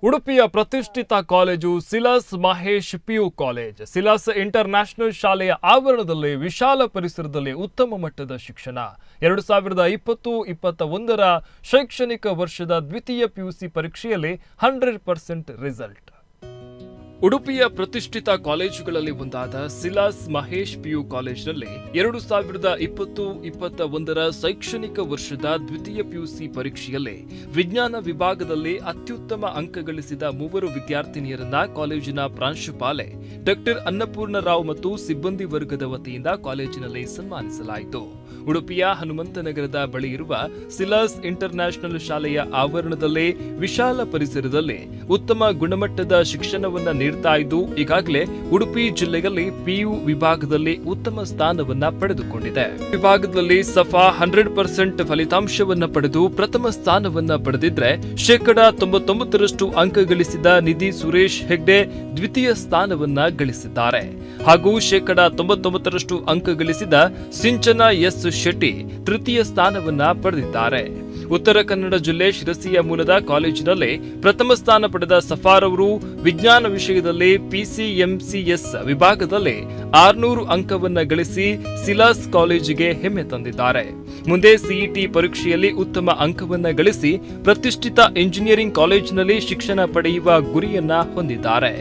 ಉಡುಪಿಯ ಪ್ರತಿಷ್ಠಿತ college Silas Mahesh PU college Silas international ಶಾಲೆಯ ಆವರಣದಲ್ಲಿ ವಿಶಾಲ ಪರಿಸರದಲ್ಲಿ ಉತ್ತಮ ಮಟ್ಟದ ಶಿಕ್ಷಣ ಎರಡು ಸಾವಿರದ ಇಪ್ಪತ್ತು ಇಪ್ಪತ್ತ ಒಂದರ ಶೈಕ್ಷಣಿಕ ವರ್ಷದ ದ್ವಿತೀಯ ಪಿಯುಸಿ ಪರೀಕ್ಷೆಯಲ್ಲಿ ಹಂಡ್ರೆಡ್ ಪರ್ಸೆಂಟ್ ರಿಸಲ್ಟ್ ಉಡುಪಿಯ ಪ್ರತಿಷ್ಠಿತ ಕಾಲೇಜುಗಳಲ್ಲಿ ಒಂದಾದ ಸಿಲಾಸ್ ಮಹೇಶ್ ಪಿಯು ಕಾಲೇಜಿನಲ್ಲಿ ಎರಡು ಸಾವಿರದ ಇಪ್ಪತ್ತು ಇಪ್ಪತ್ತ ಒಂದರ ಶೈಕ್ಷಣಿಕ ವರ್ಷದ ದ್ವಿತೀಯ ಪಿಯುಸಿ ಪರೀಕ್ಷೆಯಲ್ಲಿ ವಿಜ್ಞಾನ ವಿಭಾಗದಲ್ಲಿ ಅತ್ಯುತ್ತಮ ಅಂಕ ಗಳಿಸಿದ ಮೂವರು ವಿದ್ಯಾರ್ಥಿನಿಯರನ್ನ ಕಾಲೇಜಿನ ಪ್ರಾಂಶುಪಾಲೆ ಡಾಕ್ಟರ್ ಅನ್ನಪೂರ್ಣರಾವ್ ಮತ್ತು ಸಿಬ್ಬಂದಿ ವರ್ಗದ ವತಿಯಿಂದ ಕಾಲೇಜಿನಲ್ಲಿ ಸನ್ಮಾನಿಸಲಾಯಿತು ಉಡುಪಿಯ ಹನುಮಂತನಗರದ ಬಳಿ ಇರುವ ಸಿಲಾಸ್ ಇಂಟರ್ ನ್ಯಾಷನಲ್ ಶಾಲೆಯ ಆವರಣದಲ್ಲಿ ವಿಶಾಲ ಪರಿಸರದಲ್ಲಿ ಉತ್ತಮ ಗುಣಮಟ್ಟದ ಶಿಕ್ಷಣವನ್ನ ನೀಡ್ತಾ ಇದ್ದು ಈಗಾಗಲೇ ಉಡುಪಿ ಜಿಲ್ಲೆಯಲ್ಲಿ ಪಿಯು ವಿಭಾಗದಲ್ಲಿ ಉತ್ತಮ ಸ್ಥಾನವನ್ನ ಪಡೆದುಕೊಂಡಿದೆ ವಿಭಾಗದಲ್ಲಿ ಸಫಾ ಹಂಡ್ರೆಡ್ ಪರ್ಸೆಂಟ್ ಫಲಿತಾಂಶವನ್ನ ಪಡೆದು ಪ್ರಥಮ ಸ್ಥಾನವನ್ನ ಪಡೆದಿದ್ರೆ ಶೇಕಡ ತೊಂಬತ್ತೊಂಬತ್ತರಷ್ಟು ಅಂಕ ಗಳಿಸಿದ ನಿಧಿ ಸುರೇಶ್ ಹೆಗ್ಡೆ ದ್ವಿತೀಯ ಸ್ಥಾನವನ್ನ ಗಳಿಸಿದ್ದಾರೆ ಹಾಗೂ ಶೇಕಡ ತೊಂಬತ್ತೊಂಬತ್ತರಷ್ಟು ಅಂಕ ಗಳಿಸಿದ ಸಿಂಚನ ಎಸ್ ಶೆಟ್ಟಿ ತೃತೀಯ ಸ್ಥಾನವನ್ನ ಪಡೆದಿದ್ದಾರೆ ಉತ್ತರ ಕನ್ನಡ ಜಿಲ್ಲೆ ಶಿರಸಿಯ ಮೂಲದ ಕಾಲೇಜಿನಲ್ಲಿ ಪ್ರಥಮ ಸ್ಥಾನ ಪಡೆದ ಸಫಾರ್ ಅವರು ವಿಜ್ಞಾನ ವಿಷಯದಲ್ಲಿ ಪಿಸಿಎಂಸಿಎಸ್ ವಿಭಾಗದಲ್ಲಿ ಆರ್ನೂರು ಅಂಕವನ್ನ ಗಳಿಸಿ ಸಿಲಾಸ್ ಕಾಲೇಜಿಗೆ ಹೆಮ್ಮೆ ತಂದಿದ್ದಾರೆ ಮುಂದೆ ಸಿಇಟಿ ಪರೀಕ್ಷೆಯಲ್ಲಿ ಉತ್ತಮ ಅಂಕವನ್ನ ಗಳಿಸಿ ಪ್ರತಿಷ್ಠಿತ ಇಂಜಿನಿಯರಿಂಗ್ ಕಾಲೇಜಿನಲ್ಲಿ ಶಿಕ್ಷಣ ಪಡೆಯುವ ಗುರಿಯನ್ನ ಹೊಂದಿದ್ದಾರೆ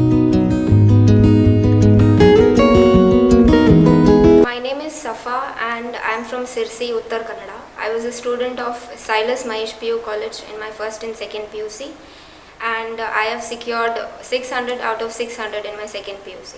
My name is Safa and I am from Sirsi, Uttar Kannada. I was a student of Silas Mahesh PU College in my first and second PUC and I have secured 600 out of 600 in my second PUC.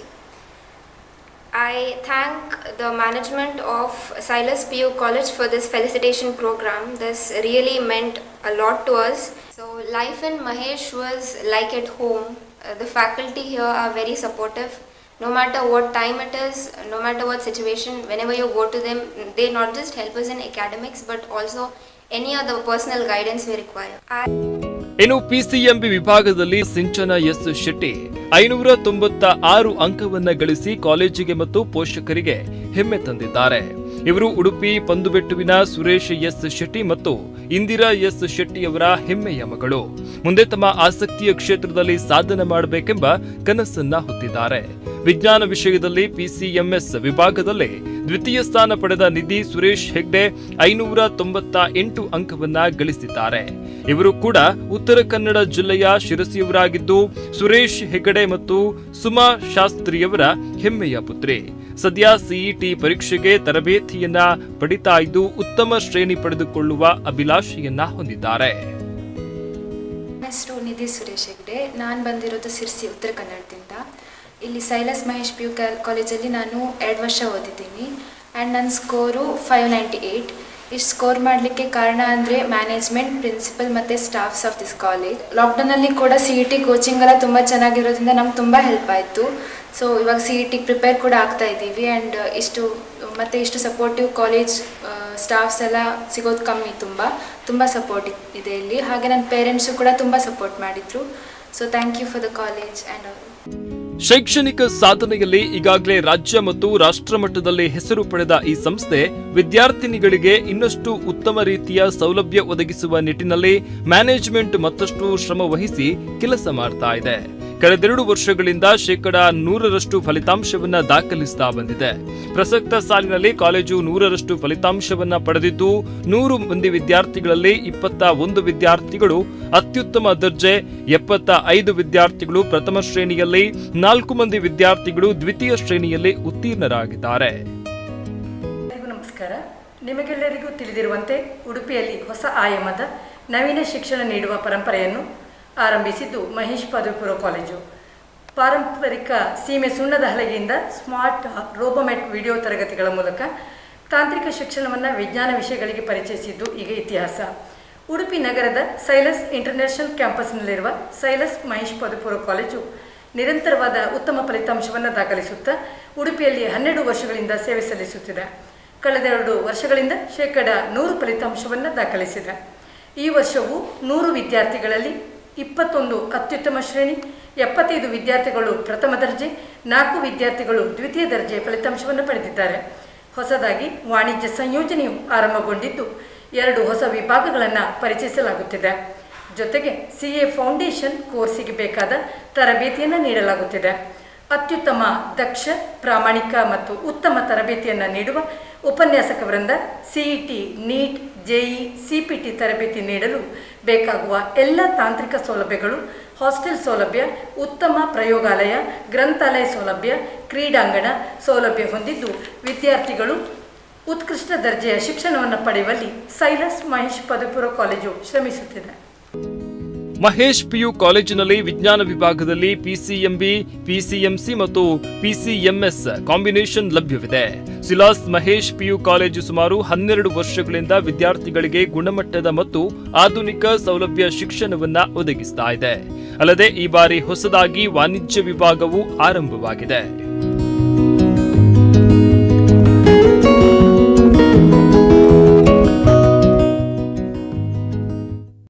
I thank the management of Silas PU College for this felicitation program. This really meant a lot to us. So life in Mahesh was like at home. Uh, the faculty here are very supportive. No matter what time it is, no matter what situation, whenever you go to them, they not just help us in academics but also any other personal guidance we require. I ಇನ್ನು PCMB ವಿಭಾಗದಲ್ಲಿ Sinchana S Shetty ಐನೂರ ತೊಂಬತ್ತ ಆರು ಅಂಕವನ್ನ ಗಳಿಸಿ ಕಾಲೇಜಿಗೆ ಮತ್ತು ಪೋಷಕರಿಗೆ ಹೆಮ್ಮೆ ತಂದಿದ್ದಾರೆ ಇವರು ಉಡುಪಿ ಪಂದುಬೆಟ್ಟುವಿನ ಸುರೇಶ್ ಎಸ್ ಶೆಟ್ಟಿ ಮತ್ತು ಇಂದಿರಾ ಎಸ್ ಶೆಟ್ಟಿ ಅವರ ಹೆಮ್ಮೆಯ ಮಗಳು ಮುಂದೆ ತಮ್ಮ ಆಸಕ್ತಿಯ ಕ್ಷೇತ್ರದಲ್ಲಿ ಸಾಧನೆ ಮಾಡಬೇಕೆಂಬ ಕನಸನ್ನ ಹೊತ್ತಿದ್ದಾರೆ ವಿಜ್ಞಾನ ವಿಷಯದಲ್ಲಿ ಪಿಸಿಎಂಎಸ್ ವಿಭಾಗದಲ್ಲಿ ದ್ವಿತೀಯ ಸ್ಥಾನ ಪಡೆದ ನಿಧಿ ಸುರೇಶ್ ಹೆಗ್ಡೆ ಐನೂರ ತೊಂಬತ್ತ ಎಂಟು ಅಂಕವನ್ನ ಗಳಿಸಿದ್ದಾರೆ ಇವರು ಕೂಡ ಉತ್ತರ ಕನ್ನಡ ಜಿಲ್ಲೆಯ ಶಿರಸಿಯವರಾಗಿದ್ದು ಸುರೇಶ್ ಹೆಗಡೆ ಮತ್ತು ಸುಮಾ ಶಾಸ್ತ್ರಿಯವರ ಹೆಮ್ಮೆಯ ಪುತ್ರಿ ಸದ್ಯ ಸಿಇಟಿ ಪರೀಕ್ಷೆಗೆ ತರಬೇತಿಯನ್ನ ಪಡಿತಾ ಇದ್ದು ಉತ್ತಮ ಶ್ರೇಣಿ ಪಡೆದುಕೊಳ್ಳುವ ಅಭಿಲಾಷೆಯನ್ನ ಹೊಂದಿದ್ದಾರೆ ನನ್ನ ಹೆಸರು ನಿಧಿ ಸುರೇಶ್ ಹೆಗ್ಡೆ ನಾನು ಬಂದಿರೋದು ಸಿರ್ಸಿ ಉತ್ತರ ಕನ್ನಡದಿಂದ ಇಲ್ಲಿ ಸೈಲಸ್ ಮಹೇಶ್ ಪಿ ಯು ಕಾಲೇಜಲ್ಲಿ ನಾನು ಎರಡು ವರ್ಷ ಓದಿದ್ದೀನಿ ಆ್ಯಂಡ್ ನನ್ನ ಸ್ಕೋರು ಫೈವ್ ನೈಂಟಿ ಏಯ್ಟ್ ಇಷ್ಟು ಸ್ಕೋರ್ ಮಾಡಲಿಕ್ಕೆ ಕಾರಣ ಅಂದರೆ ಮ್ಯಾನೇಜ್ಮೆಂಟ್ ಪ್ರಿನ್ಸಿಪಲ್ ಮತ್ತು ಸ್ಟಾಫ್ಸ್ ಆಫ್ ದಿಸ್ ಕಾಲೇಜ್ ಲಾಕ್ಡೌನಲ್ಲಿ ಕೂಡ ಸಿ ಇ ಟಿ ಕೋಚಿಂಗ್ ಎಲ್ಲ ತುಂಬ ಚೆನ್ನಾಗಿರೋದ್ರಿಂದ ನಮ್ಗೆ ತುಂಬ ಹೆಲ್ಪ್ ಆಯಿತು ಸೊ ಇವಾಗ ಸಿ ಇ ಟಿ ಪ್ರಿಪೇರ್ ಕೂಡ ಆಗ್ತಾ ಇದ್ದೀವಿ ಆ್ಯಂಡ್ ಇಷ್ಟು ಮತ್ತು ಇಷ್ಟು ಸಪೋರ್ಟಿವ್ ಕಾಲೇಜ್ ಸ್ಟಾಫ್ಸ್ ಎಲ್ಲ ಸಿಗೋದು ಕಮ್ಮಿ ತುಂಬ ತುಂಬ ಸಪೋರ್ಟ್ ಇದೆ ಇಲ್ಲಿ ಹಾಗೆ ನನ್ನ ಪೇರೆಂಟ್ಸು ಕೂಡ ತುಂಬ ಸಪೋರ್ಟ್ ಮಾಡಿದರು so thank you for the college and ಅವರು ಶೈಕ್ಷಣಿಕ ಸಾಧನೆಯಲ್ಲಿ ಈಗಾಗಲೇ ರಾಜ್ಯ ಮತ್ತು ರಾಷ್ಟ್ರ ಮಟ್ಟದಲ್ಲಿ ಹೆಸರು ಪಡೆದ ಈ ಸಂಸ್ಥೆ ವಿದ್ಯಾರ್ಥಿನಿಗಳಿಗೆ ಇನ್ನಷ್ಟು ಉತ್ತಮ ರೀತಿಯ ಸೌಲಭ್ಯ ಒದಗಿಸುವ ನಿಟ್ಟಿನಲ್ಲಿ ಮ್ಯಾನೇಜ್ಮೆಂಟ್ ಮತ್ತಷ್ಟು ಶ್ರಮ ವಹಿಸಿ ಕೆಲಸ ಮಾಡ್ತಾ ಇದೆ ಕಳೆದೆರಡು ವರ್ಷಗಳಿಂದ ಶೇಕಡ ನೂರರಷ್ಟು ಫಲಿತಾಂಶವನ್ನ ದಾಖಲಿಸ್ತಾ ಬಂದಿದೆ ಪ್ರಸಕ್ತ ಸಾಲಿನಲ್ಲಿ ಕಾಲೇಜು ನೂರರಷ್ಟು ಫಲಿತಾಂಶವನ್ನ ಪಡೆದಿದ್ದು ನೂರು ಮಂದಿ ವಿದ್ಯಾರ್ಥಿಗಳಲ್ಲಿ ಇಪ್ಪತ್ತ ಒಂದು ವಿದ್ಯಾರ್ಥಿಗಳು ಅತ್ಯುತ್ತಮ ದರ್ಜೆ ಎಪ್ಪತ್ತ ಐದು ವಿದ್ಯಾರ್ಥಿಗಳು ಪ್ರಥಮ ಶ್ರೇಣಿಯಲ್ಲಿ ನಾಲ್ಕು ಮಂದಿ ವಿದ್ಯಾರ್ಥಿಗಳು ದ್ವಿತೀಯ ಶ್ರೇಣಿಯಲ್ಲಿ ಉತ್ತೀರ್ಣರಾಗಿದ್ದಾರೆ ಎಲ್ಲರಿಗೂ ನಮಸ್ಕಾರ ನಿಮಗೆಲ್ಲರಿಗೂ ತಿಳಿದಿರುವಂತೆ ಉಡುಪಿಯಲ್ಲಿ ಹೊಸ ಆಯಾಮದ ನವೀನ ಶಿಕ್ಷಣ ನೀಡುವ ಪರಂಪರೆಯನ್ನು ಆರಂಭಿಸಿದ್ದು ಮಹೇಶ್ ಪದವಿ ಪೂರ್ವ ಕಾಲೇಜು ಪಾರಂಪರಿಕ ಸೀಮೆ ಸುಣ್ಣದ ಹಲಗೆಯಿಂದ ಸ್ಮಾರ್ಟ್ ರೋಬೋಮೆಟ್ ವಿಡಿಯೋ ತರಗತಿಗಳ ಮೂಲಕ ತಾಂತ್ರಿಕ ಶಿಕ್ಷಣವನ್ನು ವಿಜ್ಞಾನ ವಿಷಯಗಳಿಗೆ ಪರಿಚಯಿಸಿದ್ದು ಈಗ ಇತಿಹಾಸ ಉಡುಪಿ ನಗರದ ಸೈಲಸ್ ಇಂಟರ್ನ್ಯಾಷನಲ್ ಕ್ಯಾಂಪಸ್ನಲ್ಲಿರುವ ಸೈಲಸ್ ಮಹೇಶ್ ಪದವಿ ಪೂರ್ವ ಕಾಲೇಜು ನಿರಂತರವಾದ ಉತ್ತಮ ಫಲಿತಾಂಶವನ್ನು ದಾಖಲಿಸುತ್ತಾ ಉಡುಪಿಯಲ್ಲಿ ಹನ್ನೆರಡು ವರ್ಷಗಳಿಂದ ಸೇವೆ ಸಲ್ಲಿಸುತ್ತಿದೆ ಕಳೆದೆರಡು ವರ್ಷಗಳಿಂದ ಶೇಕಡ ನೂರು ಫಲಿತಾಂಶವನ್ನು ದಾಖಲಿಸಿದೆ ಈ ವರ್ಷವೂ ನೂರು ವಿದ್ಯಾರ್ಥಿಗಳಲ್ಲಿ ಇಪ್ಪತ್ತೊಂದು ಅತ್ಯುತ್ತಮ ಶ್ರೇಣಿ ಎಪ್ಪತ್ತೈದು ವಿದ್ಯಾರ್ಥಿಗಳು ಪ್ರಥಮ ದರ್ಜೆ ನಾಲ್ಕು ವಿದ್ಯಾರ್ಥಿಗಳು ದ್ವಿತೀಯ ದರ್ಜೆ ಫಲಿತಾಂಶವನ್ನು ಪಡೆದಿದ್ದಾರೆ ಹೊಸದಾಗಿ ವಾಣಿಜ್ಯ ಸಂಯೋಜನೆಯು ಆರಂಭಗೊಂಡಿದ್ದು ಎರಡು ಹೊಸ ವಿಭಾಗಗಳನ್ನು ಪರಿಚಯಿಸಲಾಗುತ್ತಿದೆ ಜೊತೆಗೆ ಸಿ ಎ ಫೌಂಡೇಶನ್ ಕೋರ್ಸಿಗೆ ಬೇಕಾದ ತರಬೇತಿಯನ್ನು ನೀಡಲಾಗುತ್ತಿದೆ ಅತ್ಯುತ್ತಮ ದಕ್ಷ ಪ್ರಾಮಾಣಿಕ ಮತ್ತು ಉತ್ತಮ ತರಬೇತಿಯನ್ನು ನೀಡುವ ಉಪನ್ಯಾಸಕ ವೃಂದ ಸಿಇಟಿ ನೀಟ್ ಜೆಇ ಸಿಪಿಟಿ ತರಬೇತಿ ನೀಡಲು ಬೇಕಾಗುವ ಎಲ್ಲ ತಾಂತ್ರಿಕ ಸೌಲಭ್ಯಗಳು ಹಾಸ್ಟೆಲ್ ಸೌಲಭ್ಯ ಉತ್ತಮ ಪ್ರಯೋಗಾಲಯ ಗ್ರಂಥಾಲಯ ಸೌಲಭ್ಯ ಕ್ರೀಡಾಂಗಣ ಸೌಲಭ್ಯ ಹೊಂದಿದ್ದು ವಿದ್ಯಾರ್ಥಿಗಳು ಉತ್ಕೃಷ್ಟ ದರ್ಜೆಯ ಶಿಕ್ಷಣವನ್ನು ಪಡೆಯುವಲ್ಲಿ ಸೈಲಸ್ ಮಹೇಶ್ ಪದವಿಪೂರ್ವ ಕಾಲೇಜು ಶ್ರಮಿಸುತ್ತಿದೆ ಮಹೇಶ್ ಪಿಯು ಕಾಲೇಜಿನಲ್ಲಿ ವಿಜ್ಞಾನ ವಿಭಾಗದಲ್ಲಿ ಪಿಸಿಎಂಬಿ ಪಿಸಿಎಂಸಿ ಮತ್ತು ಪಿಸಿಎಂಎಸ್ ಕಾಂಬಿನೇಷನ್ ಲಭ್ಯವಿದೆ ಸಿಲಾಸ್ ಮಹೇಶ್ ಪಿಯು ಕಾಲೇಜು ಸುಮಾರು ಹನ್ನೆರಡು ವರ್ಷಗಳಿಂದ ವಿದ್ಯಾರ್ಥಿಗಳಿಗೆ ಗುಣಮಟ್ಟದ ಮತ್ತು ಆಧುನಿಕ ಸೌಲಭ್ಯ ಶಿಕ್ಷಣವನ್ನ ಒದಗಿಸ್ತಾ ಇದೆ ಅಲ್ಲದೆ ಈ ಬಾರಿ ಹೊಸದಾಗಿ ವಾಣಿಜ್ಯ ವಿಭಾಗವು ಆರಂಭವಾಗಿದೆ